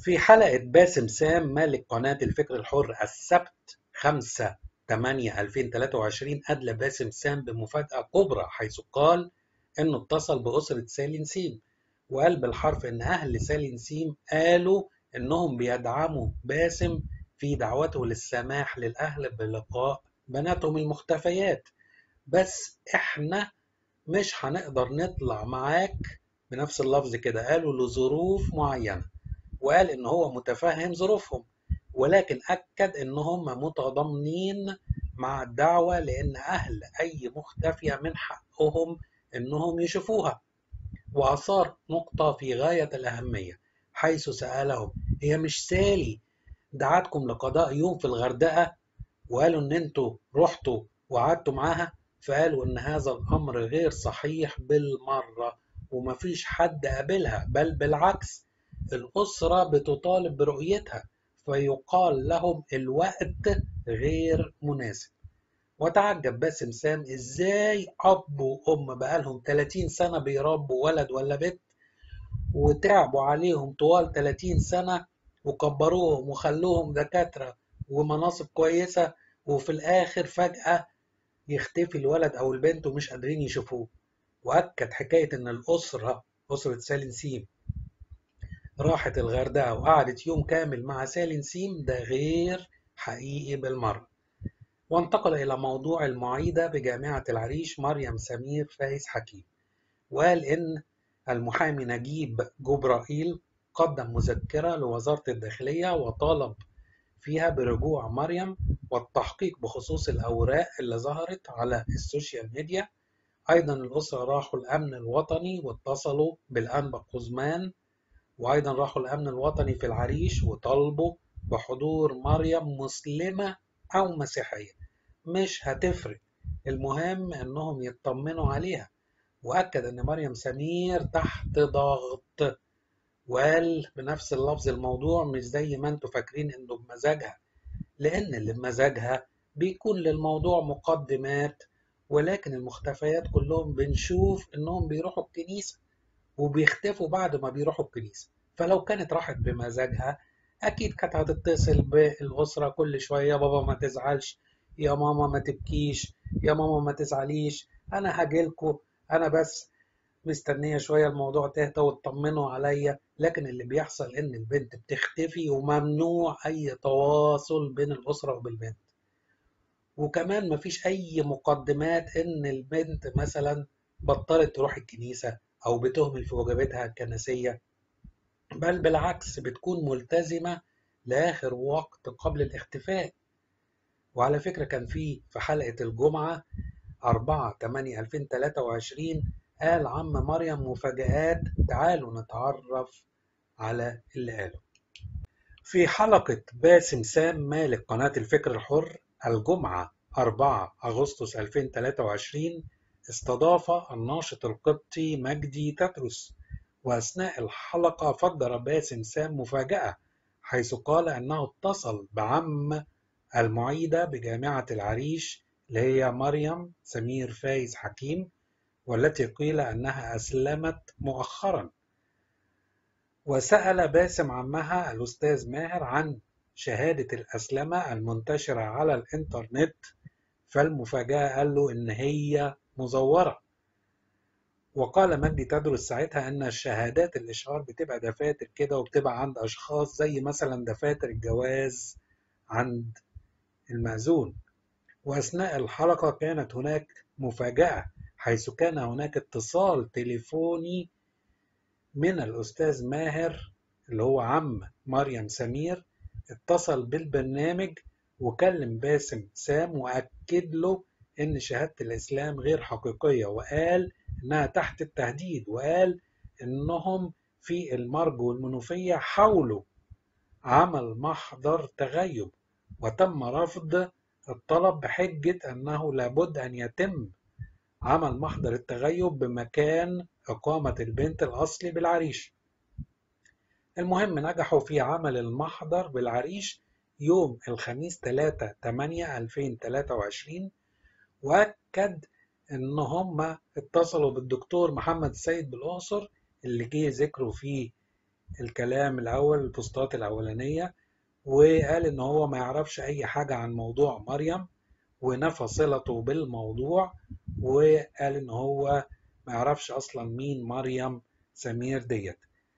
في حلقة باسم سام مالك قناة الفكر الحر السبت 5 8 2023 أدلى باسم سام بمفاجأة كبرى حيث قال إنه اتصل بأسرة سالي نسيم وقال بالحرف إن أهل سالي نسيم قالوا إنهم بيدعموا باسم في دعوته للسماح للأهل بلقاء بناتهم المختفيات بس إحنا مش هنقدر نطلع معاك بنفس اللفظ كده قالوا لظروف معينة وقال إن هو متفهم ظروفهم ولكن أكد إن هم متضامنين مع الدعوة لأن أهل أي مختفية من حقهم إنهم يشوفوها وأثار نقطة في غاية الأهمية حيث سألهم هي مش سالي دعتكم لقضاء يوم في الغردقة وقالوا إن أنتوا رحتوا وقعدتوا معاها فقالوا إن هذا الأمر غير صحيح بالمرة ومفيش حد قابلها بل بالعكس الأسرة بتطالب برؤيتها فيقال لهم الوقت غير مناسب وتعجب باسم سام ازاي اب وام بقالهم 30 سنه بيربوا ولد ولا بنت وتعبوا عليهم طوال 30 سنه وكبروهم وخلوهم دكاتره ومناصب كويسه وفي الاخر فجاه يختفي الولد او البنت ومش قادرين يشوفوه واكد حكايه ان الاسره اسره سالي نسيم راحت الغردقه وقعدت يوم كامل مع سالي نسيم ده غير حقيقي بالمره وانتقل إلى موضوع المعيدة بجامعة العريش مريم سمير فايز حكيم وقال إن المحامي نجيب جبرائيل قدم مذكرة لوزارة الداخلية وطالب فيها برجوع مريم والتحقيق بخصوص الأوراق اللي ظهرت على السوشيال ميديا أيضا الأسرة راحوا الأمن الوطني واتصلوا بالأنبا قزمان وأيضا راحوا الأمن الوطني في العريش وطالبوا بحضور مريم مسلمة أو مسيحية مش هتفرق المهم انهم يطمنوا عليها واكد ان مريم سمير تحت ضغط وقال بنفس اللفظ الموضوع مش زي ما انتوا فاكرين انه بمزاجها لان اللي بمزاجها بيكون للموضوع مقدمات ولكن المختفيات كلهم بنشوف انهم بيروحوا الكنيسة وبيختفوا بعد ما بيروحوا الكنيسة فلو كانت راحت بمزاجها اكيد كانت هتتصل بالاسرة كل شوية بابا ما تزعلش يا ماما ما تبكيش يا ماما ما تزعليش انا هاجيلكوا انا بس مستنيه شويه الموضوع تهدى وتطمنوا عليا لكن اللي بيحصل ان البنت بتختفي وممنوع اي تواصل بين الاسره وبالبنت وكمان مفيش اي مقدمات ان البنت مثلا بطلت تروح الكنيسه او بتهمل في واجباتها الكنسيه بل بالعكس بتكون ملتزمه لاخر وقت قبل الاختفاء وعلى فكرة كان في في حلقة الجمعة 4 8 2023 قال عم مريم مفاجآت تعالوا نتعرف على اللي قاله في حلقة باسم سام مالك قناة الفكر الحر الجمعة 4 أغسطس 2023 استضاف الناشط القبطي مجدي تترس وأثناء الحلقة فجر باسم سام مفاجأة حيث قال أنه اتصل بعم المعيدة بجامعة العريش اللي هي مريم سمير فايز حكيم والتي قيل أنها أسلمت مؤخرا وسأل باسم عمها الأستاذ ماهر عن شهادة الأسلمة المنتشرة على الإنترنت فالمفاجأة قال له إن هي مزورة وقال مجدي تدرس ساعتها أن الشهادات الإشهار بتبقى دفاتر كده وبتبقى عند أشخاص زي مثلا دفاتر الجواز عند المأذون وأثناء الحلقة كانت هناك مفاجأة حيث كان هناك اتصال تليفوني من الأستاذ ماهر اللي هو عم مريم سمير اتصل بالبرنامج وكلم باسم سام وأكد له إن شهادة الإسلام غير حقيقية وقال إنها تحت التهديد وقال إنهم في المرج والمنوفية حاولوا عمل محضر تغيب وتم رفض الطلب بحجة أنه لابد أن يتم عمل محضر التغيب بمكان إقامة البنت الأصلي بالعريش المهم نجحوا في عمل المحضر بالعريش يوم الخميس 3 8 2023 وأكد إن هم اتصلوا بالدكتور محمد السيد بالأقصر اللي جه ذكره في الكلام الأول البوستات الأولانية وقال إن هو ما يعرفش أي حاجة عن موضوع مريم ونفى صلته بالموضوع وقال إن هو ما يعرفش أصلا مين مريم سمير ديت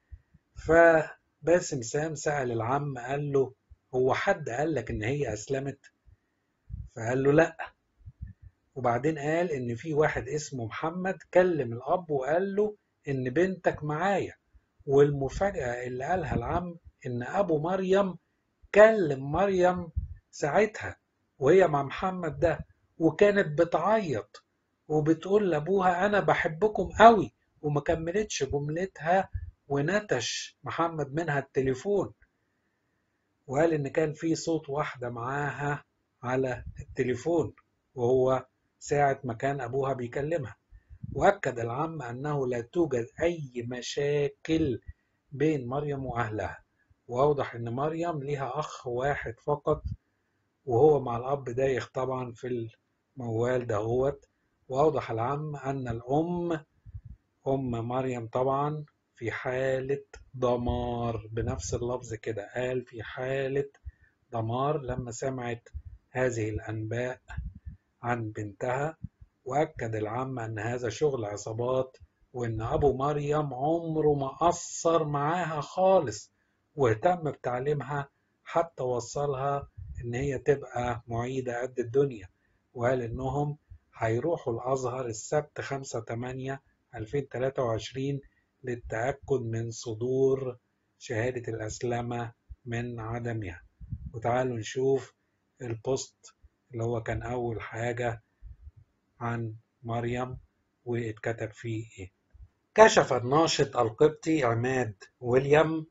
فباسم سام سأل العم قال له هو حد قال لك إن هي أسلمت فقال له لأ وبعدين قال إن في واحد اسمه محمد كلم الأب وقال له إن بنتك معايا والمفاجأة اللي قالها العم إن أبو مريم كلم مريم ساعتها وهي مع محمد ده وكانت بتعيط وبتقول لأبوها أنا بحبكم قوي وما كملتش جملتها ونتش محمد منها التليفون وقال إن كان في صوت واحدة معاها على التليفون وهو ساعة ما كان أبوها بيكلمها وأكد العم أنه لا توجد أي مشاكل بين مريم وأهلها وأوضح أن مريم ليها أخ واحد فقط وهو مع الأب دايخ طبعا في الموال دهوت وأوضح العم أن الأم أم مريم طبعا في حالة دمار بنفس اللفظ كده قال في حالة دمار لما سمعت هذه الأنباء عن بنتها وأكد العم أن هذا شغل عصابات وإن أبو مريم عمره ما قصر معاها خالص واهتم بتعليمها حتى وصلها إن هي تبقى معيدة قد الدنيا وقال إنهم هيروحوا الأزهر السبت 5 8 2023 للتأكد من صدور شهادة الأسلمة من عدمها وتعالوا نشوف البوست اللي هو كان أول حاجة عن مريم واتكتب فيه إيه كشف الناشط القبطي عماد ويليام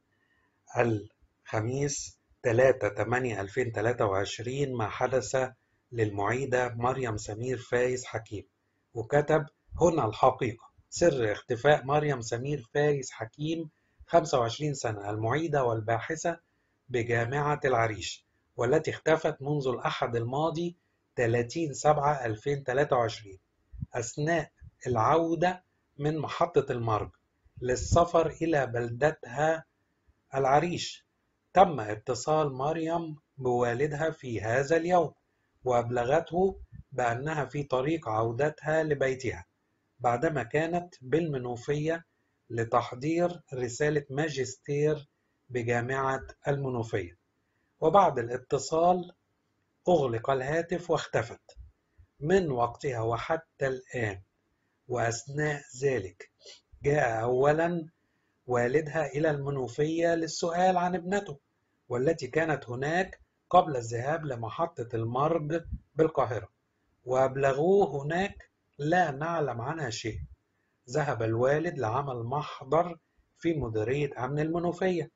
الخميس 3 8 2023 ما حدث للمعيدة مريم سمير فايز حكيم وكتب هنا الحقيقة سر اختفاء مريم سمير فايز حكيم 25 سنة المعيدة والباحثة بجامعة العريش والتي اختفت منذ الأحد الماضي 30 7 2023 أثناء العودة من محطة المرج للسفر إلى بلدتها العريش تم اتصال مريم بوالدها في هذا اليوم وأبلغته بأنها في طريق عودتها لبيتها بعدما كانت بالمنوفية لتحضير رسالة ماجستير بجامعة المنوفية وبعد الاتصال أغلق الهاتف واختفت من وقتها وحتى الآن وأثناء ذلك جاء أولا والدها إلى المنوفية للسؤال عن ابنته والتي كانت هناك قبل الذهاب لمحطة المرج بالقاهرة وأبلغوه هناك لا نعلم عنها شيء ذهب الوالد لعمل محضر في مديرية أمن المنوفية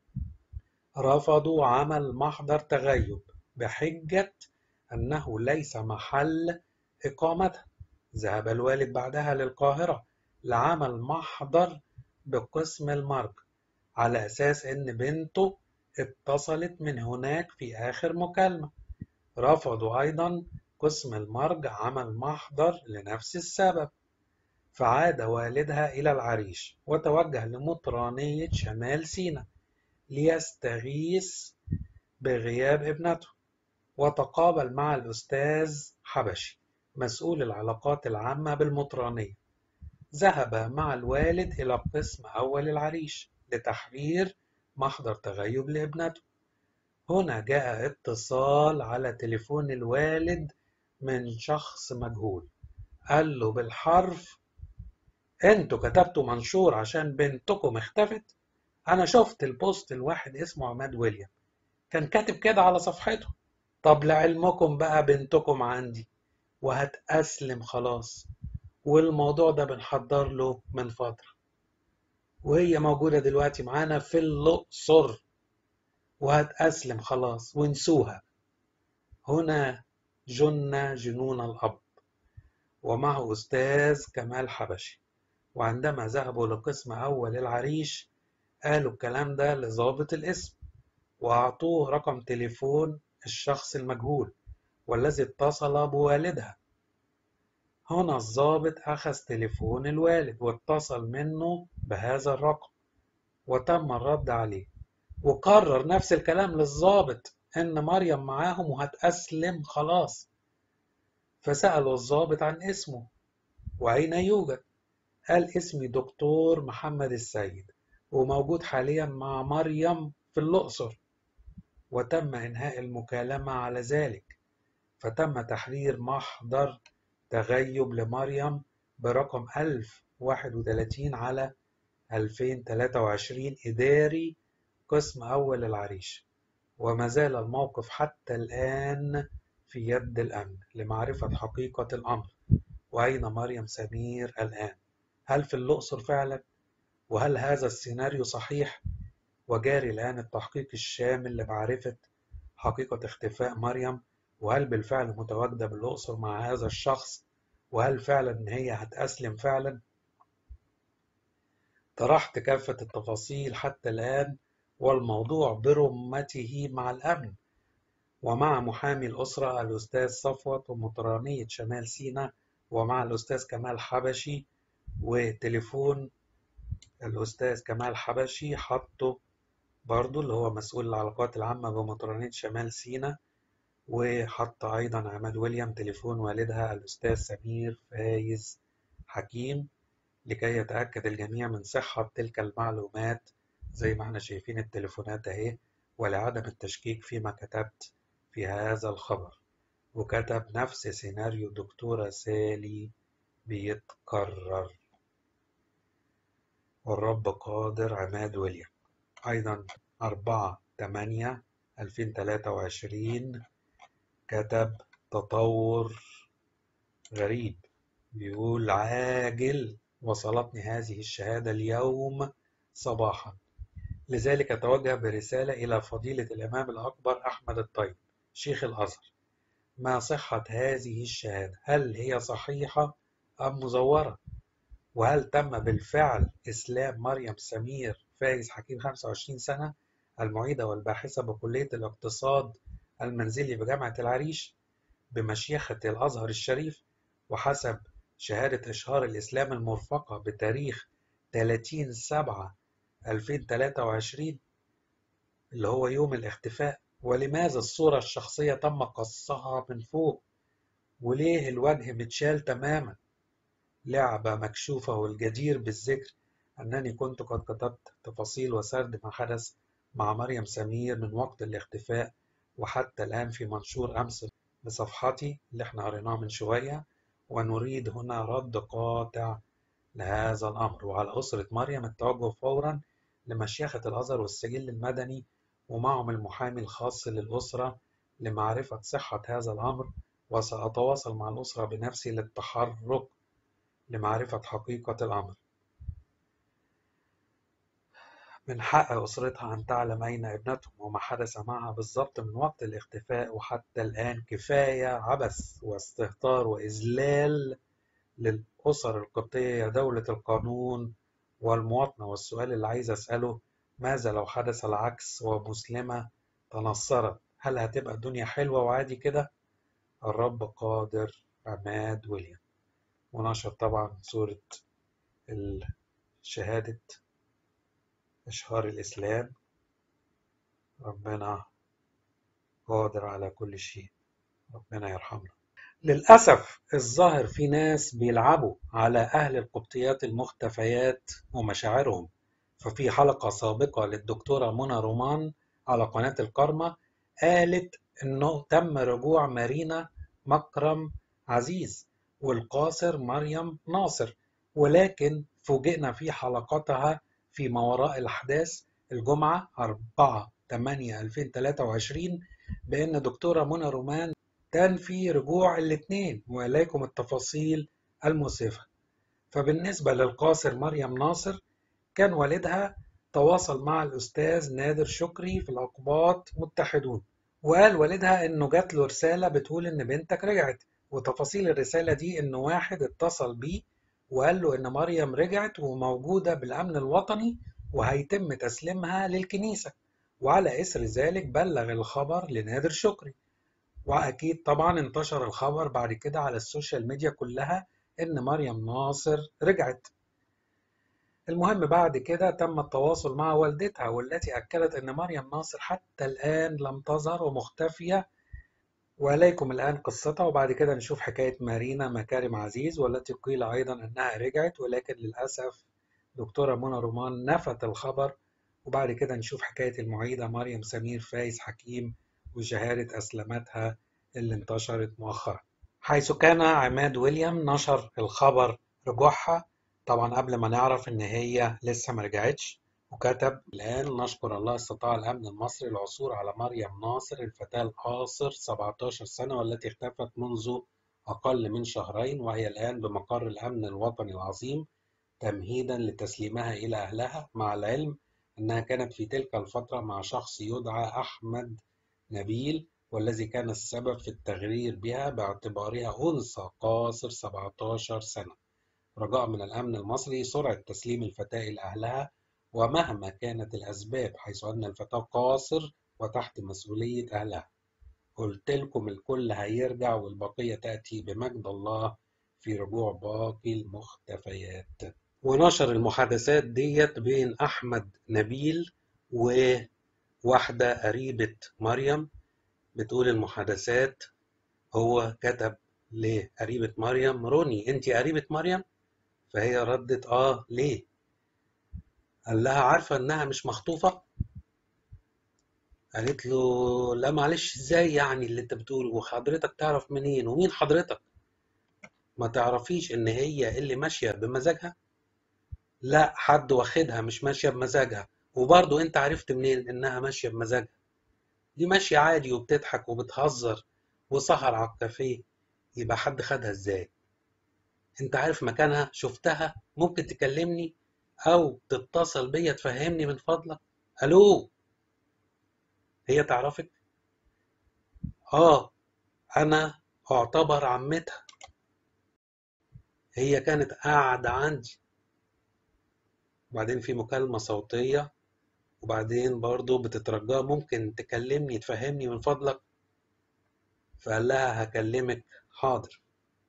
رفضوا عمل محضر تغيب بحجة أنه ليس محل إقامتها ذهب الوالد بعدها للقاهرة لعمل محضر بقسم المرج على أساس إن بنته اتصلت من هناك في آخر مكالمة رفضوا أيضا قسم المرج عمل محضر لنفس السبب فعاد والدها إلى العريش وتوجه لمطرانية شمال سيناء ليستغيث بغياب ابنته وتقابل مع الأستاذ حبشي مسؤول العلاقات العامة بالمطرانية ذهب مع الوالد إلى قسم أول العريش لتحرير محضر تغيب لابنته هنا جاء اتصال على تليفون الوالد من شخص مجهول قال له بالحرف انتوا كتبتوا منشور عشان بنتكم اختفت انا شفت البوست الواحد اسمه عماد ويليام كان كاتب كده على صفحته طب لعلمكم بقى بنتكم عندي وهتأسلم خلاص والموضوع ده بنحضر له من فترة وهي موجودة دلوقتي معانا في الأقصر وهتأسلم خلاص ونسوها هنا جن جنون الأب ومعه أستاذ كمال حبشي وعندما ذهبوا لقسم أول العريش قالوا الكلام ده لضابط الاسم وأعطوه رقم تليفون الشخص المجهول والذي اتصل بوالدها هنا الضابط أخذ تليفون الوالد واتصل منه بهذا الرقم وتم الرد عليه وكرر نفس الكلام للضابط إن مريم معاهم وهتأسلم خلاص فسألوا الضابط عن اسمه وأين يوجد قال اسمي دكتور محمد السيد وموجود حاليا مع مريم في الأقصر وتم إنهاء المكالمة على ذلك فتم تحرير محضر تغيب لمريم برقم 1031 على 2023 إداري قسم أول العريش وما زال الموقف حتى الآن في يد الأمن لمعرفة حقيقة الأمر وأين مريم سمير الآن هل في الأقصر فعلا؟ وهل هذا السيناريو صحيح؟ وجاري الآن التحقيق الشامل لمعرفة حقيقة اختفاء مريم وهل بالفعل متواجدة بالأقصر مع هذا الشخص وهل فعلا إن هي هتأسلم فعلا؟ طرحت كافة التفاصيل حتى الآن والموضوع برمته مع الأمن ومع محامي الأسرة الأستاذ صفوت ومطرانية شمال سيناء ومع الأستاذ كمال حبشي وتليفون الأستاذ كمال حبشي حطه برضو اللي هو مسؤول العلاقات العامة بمطرانية شمال سيناء وحط أيضا عماد ويليام تليفون والدها الأستاذ سمير فايز حكيم لكي يتأكد الجميع من صحة تلك المعلومات زي ما احنا شايفين التليفونات اهي ولعدم التشكيك فيما كتبت في هذا الخبر وكتب نفس سيناريو دكتورة سالي بيتكرر والرب قادر عماد ويليام أيضا أربعة تمانية ألفين تلاتة وعشرين كتب تطور غريب بيقول عاجل وصلتني هذه الشهادة اليوم صباحا لذلك أتوجه برسالة إلى فضيلة الإمام الأكبر أحمد الطيب شيخ الأزهر ما صحة هذه الشهادة هل هي صحيحة أم مزورة وهل تم بالفعل إسلام مريم سمير فايز حكيم 25 سنة المعيدة والباحثة بكلية الاقتصاد المنزلي بجامعة العريش بمشيخة الأزهر الشريف وحسب شهادة إشهار الإسلام المرفقة بتاريخ 30 سبعة 2023 اللي هو يوم الاختفاء ولماذا الصورة الشخصية تم قصها من فوق وليه الوجه متشال تماما لعبة مكشوفة والجدير بالذكر أنني كنت قد كتبت تفاصيل وسرد ما حدث مع مريم سمير من وقت الاختفاء وحتى الآن في منشور أمس بصفحتي اللي احنا قريناه من شوية ونريد هنا رد قاطع لهذا الأمر وعلى أسرة مريم التوجه فورا لمشيخة الأزهر والسجل المدني ومعهم المحامي الخاص للأسرة لمعرفة صحة هذا الأمر وسأتواصل مع الأسرة بنفسي للتحرك لمعرفة حقيقة الأمر من حق أسرتها أن تعلم أين ابنتهم وما حدث معها بالضبط من وقت الاختفاء وحتى الآن كفاية عبث واستهتار وإذلال للأسر القبطية دولة القانون والمواطنة والسؤال اللي عايز أسأله ماذا لو حدث العكس ومسلمة تنصرت هل هتبقى الدنيا حلوة وعادي كده الرب قادر عماد ويليام ونشر طبعا صورة شهادة إشهار الإسلام ربنا قادر على كل شيء ربنا يرحمنا للأسف الظاهر في ناس بيلعبوا على أهل القبطيات المختفيات ومشاعرهم ففي حلقة سابقة للدكتورة منى رومان على قناة الكرمة قالت إنه تم رجوع مارينا مكرم عزيز والقاصر مريم ناصر ولكن فوجئنا في حلقتها في ما وراء الأحداث الجمعة 4 8 2023 بأن دكتورة منى رومان تنفي رجوع الاثنين وإليكم التفاصيل المؤسفة فبالنسبة للقاصر مريم ناصر كان والدها تواصل مع الأستاذ نادر شكري في الأقباط متحدون وقال والدها إنه جات له رسالة بتقول إن بنتك رجعت وتفاصيل الرسالة دي إن واحد اتصل بيه وقال له إن مريم رجعت وموجودة بالأمن الوطني وهيتم تسليمها للكنيسة وعلى إثر ذلك بلغ الخبر لنادر شكري وأكيد طبعا انتشر الخبر بعد كده على السوشيال ميديا كلها إن مريم ناصر رجعت المهم بعد كده تم التواصل مع والدتها والتي أكدت أن مريم ناصر حتى الآن لم تظهر ومختفية وإليكم الآن قصتها وبعد كده نشوف حكاية مارينا مكارم عزيز والتي قيل أيضا أنها رجعت ولكن للأسف دكتورة منى رومان نفت الخبر وبعد كده نشوف حكاية المعيدة مريم سمير فايز حكيم وشهادة أسلمتها اللي انتشرت مؤخرا حيث كان عماد ويليام نشر الخبر رجوعها طبعا قبل ما نعرف ان هي لسه ما رجعتش وكتب الآن نشكر الله استطاع الأمن المصري العثور على مريم ناصر الفتاة القاصر 17 سنة والتي اختفت منذ أقل من شهرين وهي الآن بمقر الأمن الوطني العظيم تمهيدا لتسليمها إلى أهلها مع العلم أنها كانت في تلك الفترة مع شخص يدعى أحمد نبيل والذي كان السبب في التغرير بها باعتبارها أنثى قاصر 17 سنة رجاء من الأمن المصري سرعة تسليم الفتاة إلى أهلها ومهما كانت الأسباب حيث أن الفتاة قاصر وتحت مسؤولية أهلها قلت لكم الكل هيرجع والبقية تأتي بمجد الله في رجوع باقي المختفيات ونشر المحادثات ديت بين أحمد نبيل وواحدة قريبة مريم بتقول المحادثات هو كتب لقريبة مريم روني انت قريبة مريم فهي ردت اه ليه قال لها عارفة انها مش مخطوفة قالت له لا معلش ازاي يعني اللي انت بتقوله وحضرتك تعرف منين ومين حضرتك ما تعرفيش ان هي اللي ماشية بمزاجها لا حد واخدها مش ماشية بمزاجها وبرضه انت عرفت منين انها ماشية بمزاجها دي ماشية عادي وبتضحك وبتهزر وسهر على الكافيه يبقى حد خدها ازاي انت عارف مكانها شفتها ممكن تكلمني او تتصل بيا تفهمني من فضلك الو هي تعرفك اه انا اعتبر عمتها هي كانت قاعدة عندي وبعدين في مكالمة صوتية وبعدين برضو بتترجاه ممكن تكلمني تفهمني من فضلك فقال لها هكلمك حاضر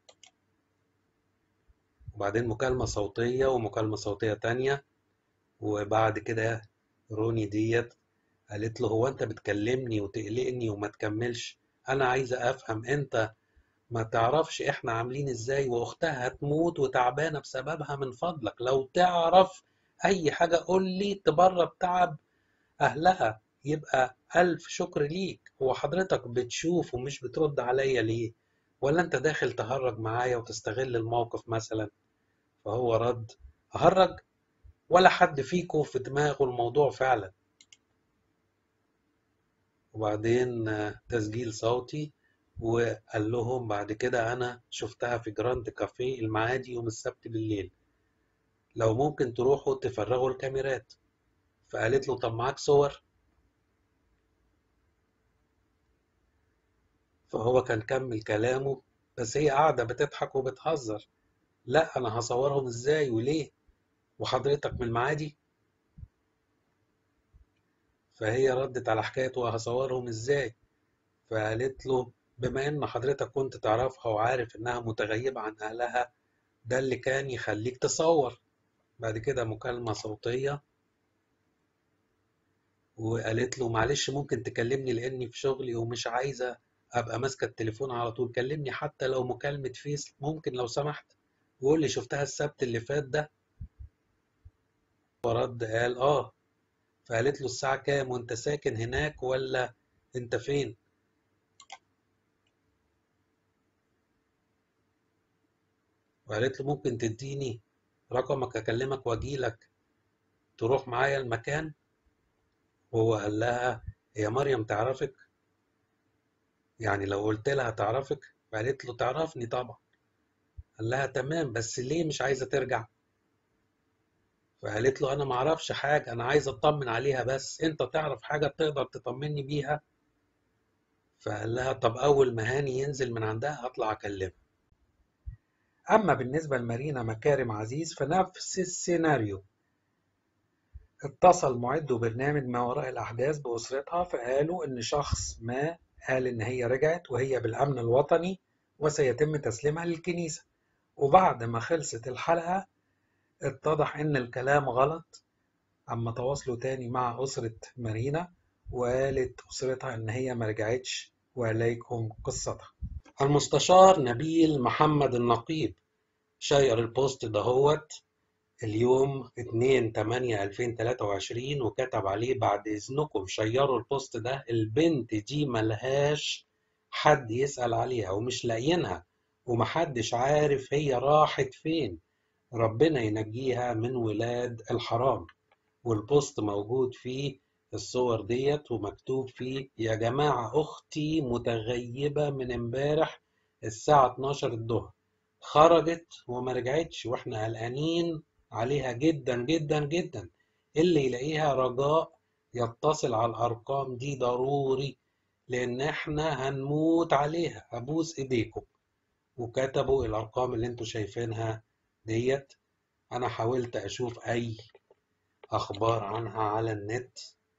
وبعدين مكالمة صوتية ومكالمة صوتية تانية وبعد كده روني ديت قالت له هو انت بتكلمني وتقلقني وما تكملش انا عايزة افهم انت ما تعرفش احنا عاملين ازاي واختها هتموت وتعبانة بسببها من فضلك لو تعرف اي حاجة قول لي تبرب تعب اهلها يبقى الف شكر ليك هو حضرتك بتشوف ومش بترد عليا ليه ولا انت داخل تهرج معايا وتستغل الموقف مثلا فهو رد هرج ولا حد فيكم في دماغه الموضوع فعلا وبعدين تسجيل صوتي وقال لهم بعد كده انا شفتها في جراند كافيه المعادي يوم السبت بالليل لو ممكن تروحوا تفرغوا الكاميرات فقالت له طب معاك صور فهو كان كمل كلامه بس هي قاعدة بتضحك وبتهزر لا أنا هصورهم إزاي وليه وحضرتك من المعادي فهي ردت على حكاية وهصورهم إزاي فقالت له بما إن حضرتك كنت تعرفها وعارف إنها متغيبة عن أهلها ده اللي كان يخليك تصور بعد كده مكالمة صوتية وقالت له معلش ممكن تكلمني لاني في شغلي ومش عايزه ابقى ماسكه التليفون على طول كلمني حتى لو مكالمه فيس ممكن لو سمحت وقول لي شفتها السبت اللي فات ده ورد قال اه فقالت له الساعه كام وانت ساكن هناك ولا انت فين وقالت له ممكن تديني رقمك اكلمك واجيلك تروح معايا المكان وهو قال لها هي مريم تعرفك يعني لو قلت لها تعرفك فقالت له تعرفني طبعا قال لها تمام بس ليه مش عايزة ترجع فقالت له انا ما اعرفش حاجة انا عايزة اطمن عليها بس انت تعرف حاجة تقدر تطمني بيها فقال لها طب اول ما هاني ينزل من عندها اطلع اكلمها اما بالنسبة لمارينا مكارم عزيز فنفس السيناريو اتصل معد برنامج ما وراء الأحداث بأسرتها فقالوا إن شخص ما قال إن هي رجعت وهي بالأمن الوطني وسيتم تسليمها للكنيسة وبعد ما خلصت الحلقة اتضح ان الكلام غلط اما تواصلوا تاني مع اسرة مارينا وقالت اسرتها ان هي ما رجعتش وعليكم قصتها المستشار نبيل محمد النقيب شير البوست دهوت اليوم 2 8 2023 وكتب عليه بعد اذنكم شيروا البوست ده البنت دي ملهاش حد يسأل عليها ومش لاقيينها ومحدش عارف هي راحت فين ربنا ينجيها من ولاد الحرام والبوست موجود فيه الصور ديت ومكتوب فيه يا جماعة أختي متغيبة من امبارح الساعة 12 الظهر خرجت وما رجعتش واحنا قلقانين عليها جدا جدا جدا اللي يلاقيها رجاء يتصل على الأرقام دي ضروري لأن احنا هنموت عليها أبوس إيديكم وكتبوا الأرقام اللي انتوا شايفينها ديت أنا حاولت أشوف أي أخبار عنها على النت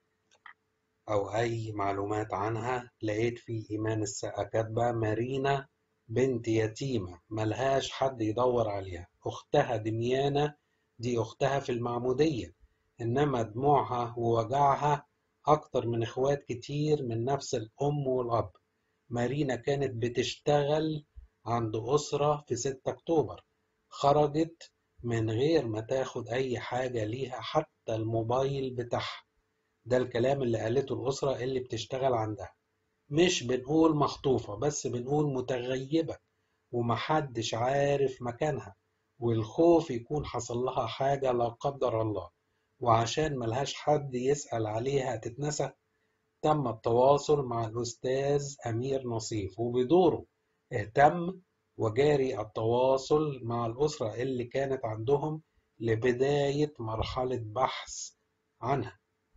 أو أي معلومات عنها لقيت في إيمان السقا كاتبة مارينا بنت يتيمة ملهاش حد يدور عليها أختها دميانة دي أختها في المعمودية إنما دموعها ووجعها أكتر من إخوات كتير من نفس الأم والأب مارينا كانت بتشتغل عند أسرة في 6 أكتوبر خرجت من غير ما تاخد أي حاجة ليها حتى الموبايل بتاعها ده الكلام اللي قالته الأسرة اللي بتشتغل عندها مش بنقول مخطوفة بس بنقول متغيبة ومحدش عارف مكانها والخوف يكون حصل لها حاجة لا قدر الله وعشان ملهاش حد يسأل عليها تتنسى تم التواصل مع الأستاذ أمير نصيف وبدوره اهتم وجاري التواصل مع الأسرة اللي كانت عندهم لبداية مرحلة بحث عنها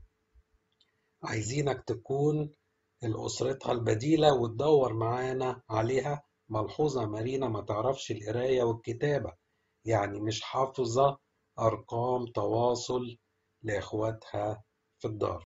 عايزينك تكون الأسرتها البديلة وتدور معانا عليها ملحوظة مارينا ما تعرفش القراية والكتابة يعني مش حافظة أرقام تواصل لإخواتها في الدار